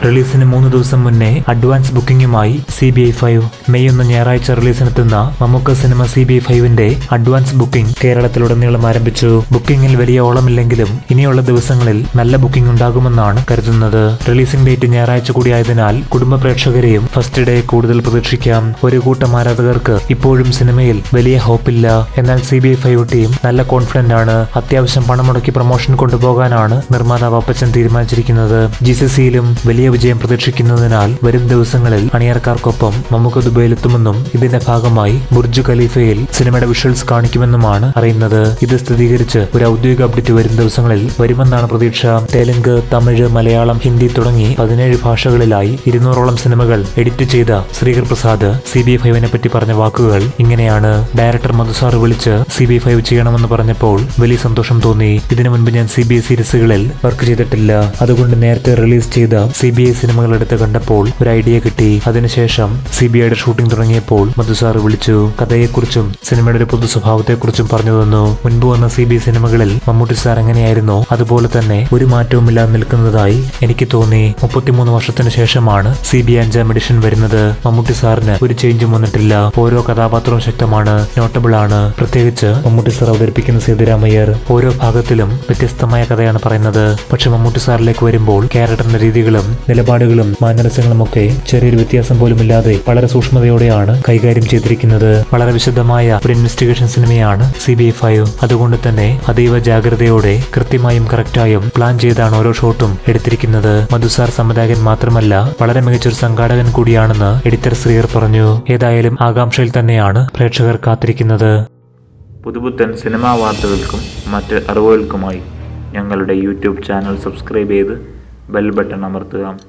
റിലീസിന് മൂന്ന് ദിവസം മുന്നേ അഡ്വാൻസ് ബുക്കിംഗുമായി C B I five May ഒന്ന് ഞായറാഴ്ച റിലീസിനെത്തുന്ന Mammukka cinema C B I ഫൈവിന്റെ അഡ്വാൻസ് ബുക്കിംഗ് കേരളത്തിലുടനീളം ആരംഭിച്ചു ബുക്കിംഗിൽ വലിയ ഓളമില്ലെങ്കിലും ഇനിയുള്ള ദിവസങ്ങളിൽ നല്ല ബുക്കിംഗ് ഉണ്ടാകുമെന്നാണ് കരുതുന്നത് റിലീസിംഗ് ഡേറ്റ് ഞായറാഴ്ച കൂടിയായതിനാൽ കുടുംബ പ്രേക്ഷകരെയും ഫസ്റ്റ് ഡേ കൂടുതൽ പ്രതീക്ഷിക്കാം ഒരു കൂട്ടം ആരാധകർക്ക് ഇപ്പോഴും സിനിമയിൽ വലിയ ഹോപ്പില്ല എന്നാൽ C B I five team നല്ല കോൺഫിഡന്റ് ആണ് അത്യാവശ്യം പണം മുടക്കി പ്രൊമോഷൻ കൊണ്ടുപോകാനാണ് നിർമ്മാതാവ് അപ്പച്ചൻ തീരുമാനിച്ചിരിക്കുന്നത് ജി സി സിയിലും വലിയ വിജയം പ്രതീക്ഷിക്കുന്നതിനാൽ വരും ദിവസങ്ങളിൽ അണിയർക്കാർക്കൊപ്പം മമ്മൂക്ക ദുബൈയിലെത്തുമെന്നും ഇതിന്റെ ഭാഗമായി ബുർജ് ഖലീഫയിൽ സിനിമയുടെ വിഷ്വൽസ് കാണിക്കുമെന്നുമാണ് അറിയുന്നത് ഇത് സ്ഥിരീകരിച്ച് ഒരു ഔദ്യോഗിക അപ്ഡേറ്റ് വരും ദിവസങ്ങളിൽ വരുമെന്നാണ് പ്രതീക്ഷ തെലുങ്ക് തമിഴ് മലയാളം ഹിന്ദി തുടങ്ങി പതിനേഴ് ഭാഷകളിലായി ഇരുന്നൂറോളം സിനിമകൾ എഡിറ്റ് ചെയ്ത ശ്രീകർ പ്രസാദ് സി ബി ഫൈവിനെ പറ്റി പറഞ്ഞ വാക്കുകൾ ഇങ്ങനെയാണ് ഡയറക്ടർ മധുസാർ വിളിച്ച് സി ബി ഫൈവ് ചെയ്യണമെന്ന് പറഞ്ഞപ്പോൾ വലിയ സന്തോഷം തോന്നി ഇതിനു മുൻപ് ഞാൻ സി ബി ഐ സീരീസുകളിൽ വർക്ക് ചെയ്തിട്ടില്ല അതുകൊണ്ട് നേരത്തെ റിലീസ് ചെയ്ത സി ബി ഐ സിനിമകൾ എടുത്ത് കണ്ടപ്പോൾ ഒരു ഐഡിയ കിട്ടി അതിനുശേഷം സി ബി ഐയുടെ ഷൂട്ടിംഗ് തുടങ്ങിയപ്പോൾ മധുസാർ വിളിച്ചു കഥയെക്കുറിച്ചും സിനിമയുടെ ഒരു പൊതു സ്വഭാവത്തെക്കുറിച്ചും പറഞ്ഞു തന്നു മുൻപ് വന്ന സി ബി ഐ സിനിമകളിൽ മമ്മൂട്ടി സാർ എങ്ങനെയായിരുന്നോ അതുപോലെ തന്നെ ഒരു മാറ്റവുമില്ലാതെ നിൽക്കുന്നതായി എനിക്ക് തോന്നി മുപ്പത്തിമൂന്ന് വർഷത്തിന് ശേഷമാണ് സി ബി ഐ അഞ്ചാം എഡിഷൻ വരുന്നത് മമ്മൂട്ടി സാറിന് ഒരു ചേഞ്ചും വന്നിട്ടില്ല ഓരോ കഥാപാത്രവും ശക്തമാണ് നോട്ടബിൾ ആണ് പ്രത്യേകിച്ച് മമ്മൂട്ടി സാർ അവതരിപ്പിക്കുന്ന സേതുരാമയ്യർ ഓരോ ഭാഗത്തിലും വ്യത്യസ്തമായ കഥയാണ് പറയുന്നത് പക്ഷെ മമ്മൂട്ടി സാറിലേക്ക് വരുമ്പോൾ ക്യാരക്ടറിന്റെ രീതികളും നിലപാടുകളും മാനരസങ്ങളും ഒക്കെ ചെറിയൊരു വ്യത്യാസം പോലും ഇല്ലാതെ വളരെ സൂക്ഷ്മതയോടെയാണ് കൈകാര്യം ചെയ്തിരിക്കുന്നത് വളരെ വിശദമായ ഒരു ഇൻവെസ്റ്റിഗേഷൻ സിനിമയാണ് സി ബി ഐ ഫൈവ് അതുകൊണ്ട് തന്നെ അതീവ ജാഗ്രതയോടെ കൃത്യമായും കറക്റ്റായും പ്ലാൻ ചെയ്താണ് ഓരോ ഷോട്ടും എടുത്തിരിക്കുന്നത് മധുസാർ സംവിധായകൻ മാത്രമല്ല വളരെ മികച്ചൊരു സംഘാടകൻ കൂടിയാണെന്ന് എഡിറ്റർ ശ്രീയർ പറഞ്ഞു ഏതായാലും ആകാംക്ഷയിൽ തന്നെയാണ് പ്രേക്ഷകർ കാത്തിരിക്കുന്നത് പുതുപുത്തൻ സിനിമാ വാർത്തകൾക്കും മറ്റ് അറിവുകൾക്കുമായി ഞങ്ങളുടെ യൂട്യൂബ് ചാനൽ സബ്സ്ക്രൈബ് ചെയ്ത് ബെൽ ബട്ടൺ അമർത്തുക